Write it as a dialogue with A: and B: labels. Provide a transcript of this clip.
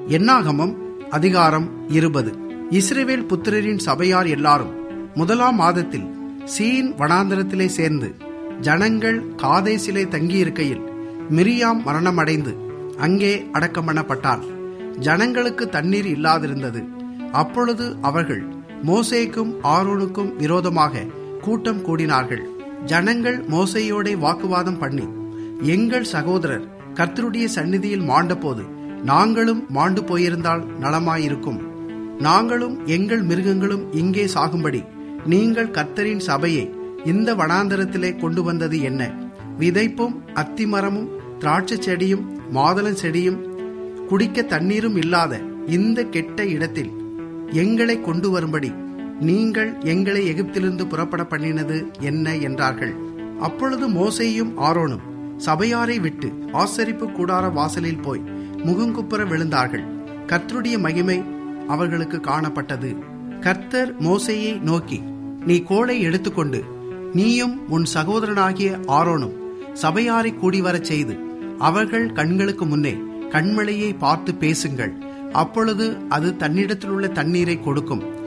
A: என்னாகமம் அதிகாரம் இருபது இஸ்ரேவேல் புத்திரரின் சபையார் எல்லாரும் முதலாம் மாதத்தில் சீன் வனாந்தரத்திலே சேர்ந்து ஜனங்கள் காதேசிலே தங்கியிருக்கையில் மிரியாம் மரணமடைந்து அங்கே அடக்கம் பண்ணப்பட்டாள் ஜனங்களுக்கு தண்ணீர் இல்லாதிருந்தது அப்பொழுது அவர்கள் மோசேக்கும் ஆரோனுக்கும் விரோதமாக கூட்டம் கூடினார்கள் ஜனங்கள் மோசையோட வாக்குவாதம் பண்ணி எங்கள் சகோதரர் கர்த்தருடைய சந்நிதியில் மாண்டபோது நாங்களும் மாண்டு போயிருந்தால் நலமாயிருக்கும் நாங்களும் எங்கள் மிருகங்களும் இங்கே சாகும்படி நீங்கள் கர்த்தரின் சபையை இந்த வனாந்தரத்திலே கொண்டு வந்தது என்ன விதைப்பும் அத்திமரமும் திராட்சை செடியும் மாதளம் செடியும் குடிக்க தண்ணீரும் இல்லாத இந்த கெட்ட இடத்தில் எங்களை கொண்டு வரும்படி நீங்கள் எங்களை எகிப்திலிருந்து புறப்பட பண்ணினது என்ன என்றார்கள் அப்பொழுது மோசேயும் ஆரோனும் சபையாரை விட்டு ஆசரிப்பு கூடார வாசலில் போய் முகங்குப்புற விழுந்தார்கள் கர்த்தருடைய மகிமை அவர்களுக்கு காணப்பட்டது கர்த்தர் மோசையை நோக்கி நீ கோலை எடுத்துக்கொண்டு நீயும் உன் சகோதரனாகிய ஆரோனும் சபையாரை கூடிவரச் செய்து அவர்கள் கண்களுக்கு முன்னே கண்மலையை பார்த்து பேசுங்கள் அப்பொழுது அது தன்னிடத்தில் உள்ள தண்ணீரை கொடுக்கும்